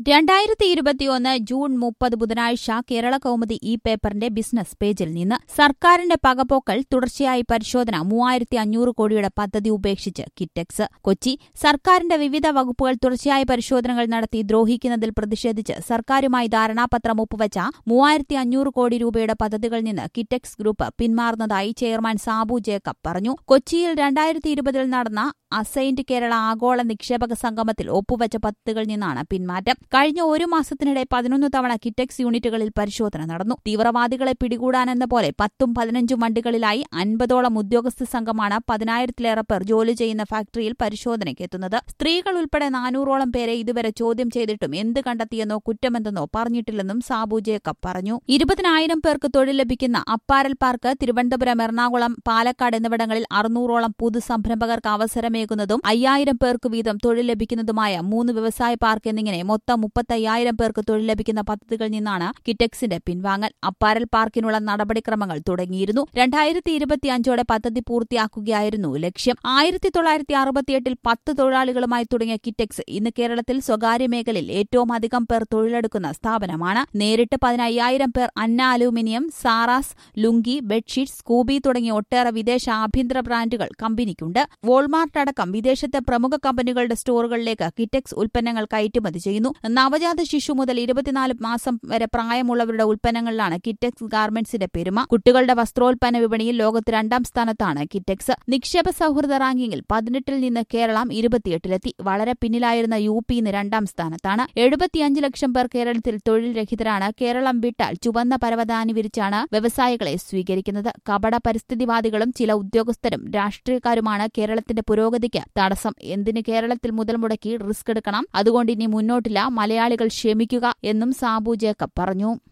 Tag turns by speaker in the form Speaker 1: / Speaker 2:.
Speaker 1: രണ്ടായിരത്തി ഇരുപത്തിയൊന്ന് ജൂൺ മുപ്പത് ബുധനാഴ്ച കേരള കൗമുദി ഈ പേപ്പറിന്റെ ബിസിനസ് പേജിൽ നിന്ന് സർക്കാരിന്റെ പകപോക്കൽ തുടർച്ചയായി പരിശോധന മൂവായിരത്തി അഞ്ഞൂറ് കോടിയുടെ പദ്ധതി ഉപേക്ഷിച്ച് കിറ്റെക്സ് കൊച്ചി സർക്കാരിന്റെ വിവിധ വകുപ്പുകൾ തുടർച്ചയായ പരിശോധനകൾ നടത്തി ദ്രോഹിക്കുന്നതിൽ പ്രതിഷേധിച്ച് സർക്കാരുമായി ധാരണാപത്രം ഒപ്പുവച്ച മൂവായിരത്തി അഞ്ഞൂറ് കോടി രൂപയുടെ പദ്ധതികളിൽ നിന്ന് കിറ്റെക്സ് ഗ്രൂപ്പ് പിന്മാറുന്നതായി ചെയർമാൻ സാബു ജേക്കബ് പറഞ്ഞു കൊച്ചിയിൽ രണ്ടായിരത്തി ഇരുപതിൽ നടന്ന അസൈന്റ് കേരള ആഗോള നിക്ഷേപക സംഗമത്തിൽ ഒപ്പുവച്ച പദ്ധതികളിൽ നിന്നാണ് പിന്മാറ്റം കഴിഞ്ഞ ഒരു മാസത്തിനിടെ പതിനൊന്ന് തവണ കിറ്റെക്സ് യൂണിറ്റുകളിൽ പരിശോധന നടന്നു തീവ്രവാദികളെ പിടികൂടാനെന്ന പോലെ പത്തും പതിനഞ്ചും വണ്ടികളിലായി അൻപതോളം ഉദ്യോഗസ്ഥ സംഘമാണ് പതിനായിരത്തിലേറെ പേർ ജോലി ചെയ്യുന്ന ഫാക്ടറിയിൽ പരിശോധനയ്ക്ക് എത്തുന്നത് സ്ത്രീകൾ ഉൾപ്പെടെ നാനൂറോളം പേരെ ഇതുവരെ ചോദ്യം ചെയ്തിട്ടും എന്ത് കണ്ടെത്തിയെന്നോ കുറ്റമെന്തെന്നോ പറഞ്ഞിട്ടില്ലെന്നും സാബു ജേക്കബ് പറഞ്ഞു ഇരുപതിനായിരം പേർക്ക് തൊഴിൽ ലഭിക്കുന്ന അപ്പാരൽ പാർക്ക് തിരുവനന്തപുരം എറണാകുളം പാലക്കാട് എന്നിവിടങ്ങളിൽ അറുന്നൂറോളം പുതുസംരംഭകർക്ക് അവസരമേകുന്നതും അയ്യായിരം പേർക്ക് വീതം തൊഴിൽ ലഭിക്കുന്നതുമായ മൂന്ന് വ്യവസായ പാർക്ക് എന്നിങ്ങനെ മൊത്തം മുപ്പത്തയ്യായിരം പേർക്ക് തൊഴിൽ ലഭിക്കുന്ന പദ്ധതികളിൽ നിന്നാണ് കിറ്റെക്സിന്റെ പിൻവാങ്ങൽ അപ്പാരൽ പാർക്കിനുള്ള നടപടിക്രമങ്ങൾ തുടങ്ങിയിരുന്നു രണ്ടായിരത്തി ഇരുപത്തിയഞ്ചോടെ പദ്ധതി പൂർത്തിയാക്കുകയായിരുന്നു ലക്ഷ്യം ആയിരത്തി തൊള്ളായിരത്തി അറുപത്തിയെട്ടിൽ പത്ത് തൊഴിലാളികളുമായി തുടങ്ങിയ കിറ്റെക്സ് ഇന്ന് കേരളത്തിൽ സ്വകാര്യ മേഖലയിൽ ഏറ്റവും അധികം പേർ തൊഴിലെടുക്കുന്ന സ്ഥാപനമാണ് നേരിട്ട് പതിനയ്യായിരം പേർ Anna aluminium Sara's lungi bedsheet Scoobee തുടങ്ങിയ ഒട്ടേറെ വിദേശ ആഭ്യന്തര ബ്രാൻഡുകൾ കമ്പനിക്കുണ്ട് വോൾമാർട്ട് അടക്കം വിദേശത്തെ പ്രമുഖ കമ്പനികളുടെ സ്റ്റോറുകളിലേക്ക് കിറ്റെക്സ് ഉൽപ്പന്നങ്ങൾ കയറ്റുമതി ചെയ്യുന്നു നവജാത ശിശു മുതൽ ഇരുപത്തിനാല് മാസം വരെ പ്രായമുള്ളവരുടെ ഉൽപ്പന്നങ്ങളിലാണ് കിറ്റെക്സ് ഗാർമെന്റ്സിന്റെ പെരുമ കുട്ടികളുടെ വസ്ത്രോൽപ്പന്ന വിപണിയിൽ ലോകത്ത് രണ്ടാം സ്ഥാനത്താണ് കിറ്റെക്സ് നിക്ഷേപ സൗഹൃദ റാങ്കിങ്ങിൽ പതിനെട്ടിൽ നിന്ന് കേരളം ഇരുപത്തിയെട്ടിലെത്തി വളരെ പിന്നിലായിരുന്ന യു പി ഇന്ന് രണ്ടാം സ്ഥാനത്താണ് എഴുപത്തിയഞ്ച് ലക്ഷം പേർ കേരളത്തിൽ തൊഴിൽ രഹിതരാണ് കേരളം വിട്ടാൽ ചുവന്ന പരവതാനി വിരിച്ചാണ് വ്യവസായികളെ സ്വീകരിക്കുന്നത് കപട പരിസ്ഥിതിവാദികളും ചില ഉദ്യോഗസ്ഥരും രാഷ്ട്രീയക്കാരുമാണ് കേരളത്തിന്റെ പുരോഗതിക്ക് തടസ്സം എന്തിന് കേരളത്തിൽ മുതൽ മുടക്കി റിസ്ക് എടുക്കണം അതുകൊണ്ട് ഇനി മുന്നോട്ടില്ല മലയാളികൾ ക്ഷമിക്കുക എന്നും സാബു ജേക്കബ് പറഞ്ഞു